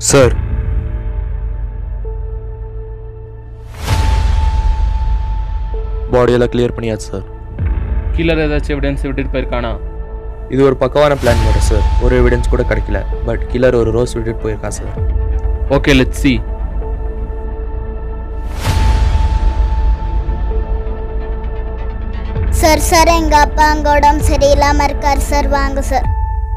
sir பாடியெல்லாம் clear பண்ணியாச்சு sir killer ஏதாச்சும் எவிடன்ஸ் விட்டுட்டு போயிருக்கானா இது ஒரு பக்கவான பிளான் வேறு சார் ஒரு எவிடன்ஸ் கூட கிடைக்கல பட் கில்லர் ஒரு ரோஸ் விட்டுட்டு போயிருக்கா sir okay let see sir sir எங்க அப்பா அங்க உடம்பு சரியில்லாம இருக்காரு சார் வாங்க சார்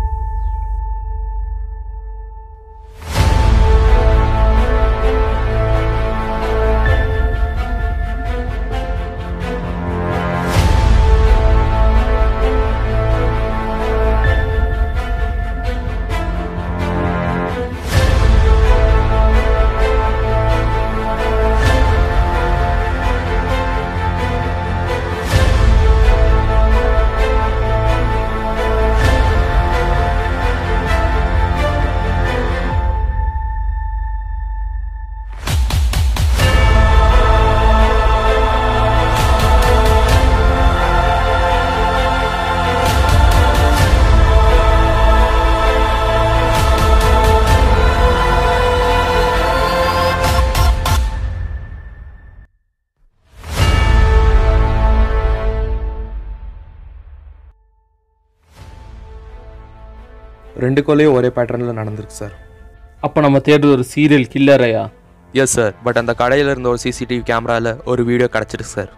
ரெண்டு கொலையும் ஒரே பேட்டர்னில் நடந்திருக்கு சார் அப்போ நம்ம தேடுறது ஒரு சீரியல் கில்லரையா எஸ் சார் பட் அந்த கடையில் இருந்த ஒரு சிசிடிவி கேமராவில் ஒரு வீடியோ கிடச்சிருக்கு சார்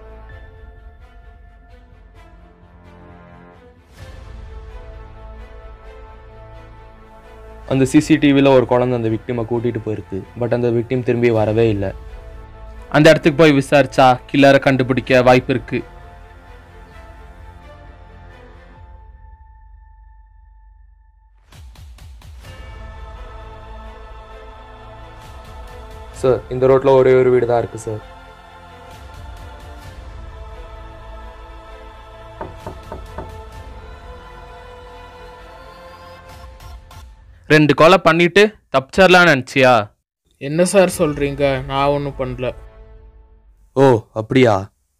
அந்த சிசிடிவியில் ஒரு குழந்தை அந்த விக்டிமை கூட்டிகிட்டு போயிருக்கு பட் அந்த விக்டிம் திரும்பி வரவே இல்லை அந்த இடத்துக்கு போய் விசாரிச்சா கில்லரை கண்டுபிடிக்க வாய்ப்பு இருக்கு சார் இந்த ரோட்டில் ஒரே ஒரு வீடு தான் இருக்குது சார் ரெண்டு கொலை பண்ணிட்டு தப்பிச்சிடலான்னு நினச்சியா என்ன சார் சொல்கிறீங்க நான் ஒன்றும் பண்ணல ஓ அப்படியா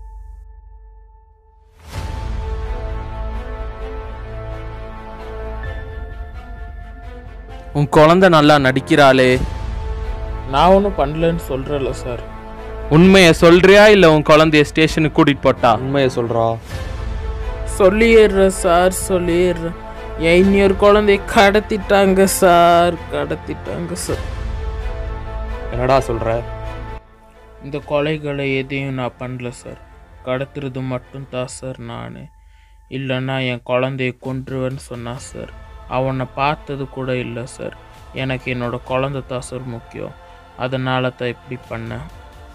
உன் குழந்தை நல்லா நடிக்கிறாளே நான் ஒன்றும் பண்ணலன்னு சொல்கிறேன்ல சார் உண்மையை சொல்றியா இல்லை உன் குழந்தைய ஸ்டேஷனுக்கு கூட்டிட்டு போட்டா உண்மையை சொல்கிறா சொல்லிடுறேன் சார் சொல்லிடுறேன் என் இன்னொரு குழந்தைய கடத்திட்டாங்க சார் கடத்திட்டாங்க சார் என்னடா சொல்கிற இந்த கொலைகளை எதையும் நான் பண்ணல சார் கடத்துறது மட்டும் தான் சார் நான் இல்லைன்னா என் குழந்தைய கொன்றுவேன்னு சொன்னா சார் அவனை பார்த்தது கூட இல்லை சார் எனக்கு என்னோட குழந்தை தான் சார் முக்கியம் அதனால தான் இப்படி பண்ணேன்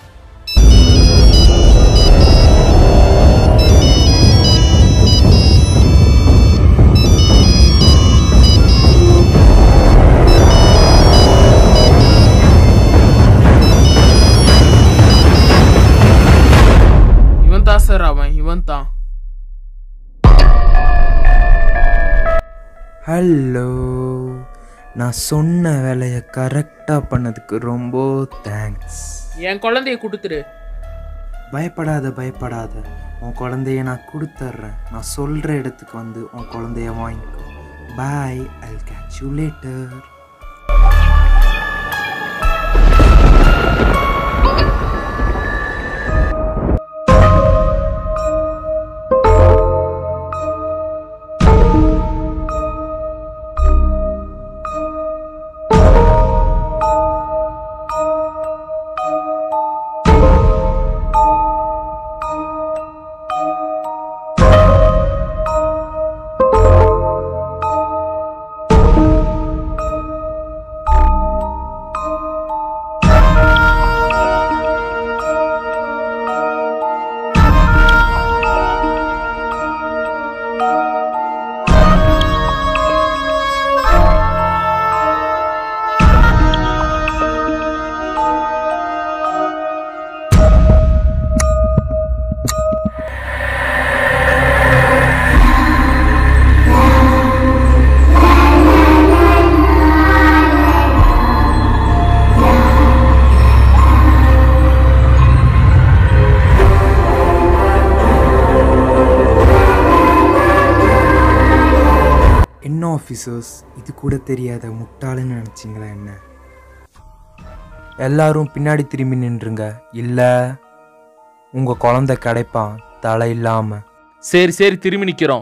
இவன் தான் சார் அவன் இவன் தான் ஹலோ நான் சொன்ன வேலையை கரெக்டாக பண்ணதுக்கு ரொம்ப தேங்க்ஸ் என் குழந்தைய கொடுத்துரு பயப்படாத பயப்படாத உன் குழந்தைய நான் கொடுத்துட்றேன் நான் சொல்கிற இடத்துக்கு வந்து உன் குழந்தைய வாங்கிக்கோ bye I catch you later என்ன ஆஃபீஸர்ஸ் இது கூட தெரியாத முட்டாளுன்னு நினச்சிங்களா என்ன எல்லாரும் பின்னாடி திரும்பி நின்றுங்க இல்லை உங்கள் குழந்தை கிடைப்பான் தலை இல்லாமல் சரி சரி திரும்பி நிக்கிறோம்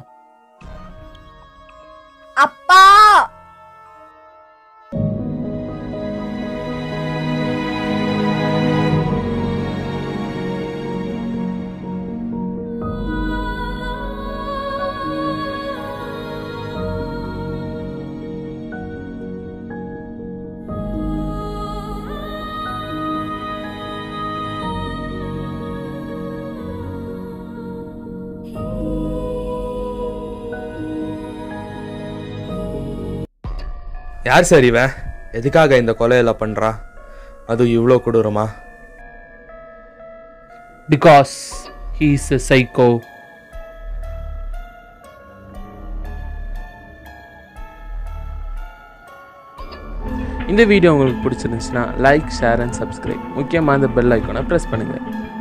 அப்பா யார் சார் இவன் எதுக்காக இந்த கொலையெல்லாம் பண்ணுறா அதுவும் இவ்வளோ கொடூரமா பிகாஸ் ஹீஸ் எ சைக்கோ இந்த வீடியோ உங்களுக்கு பிடிச்சிருந்துச்சுன்னா லைக் ஷேர் அண்ட் சப்ஸ்கிரைப் முக்கியமாக அந்த பெல் ஐக்கானை ப்ரெஸ் பண்ணுங்கள்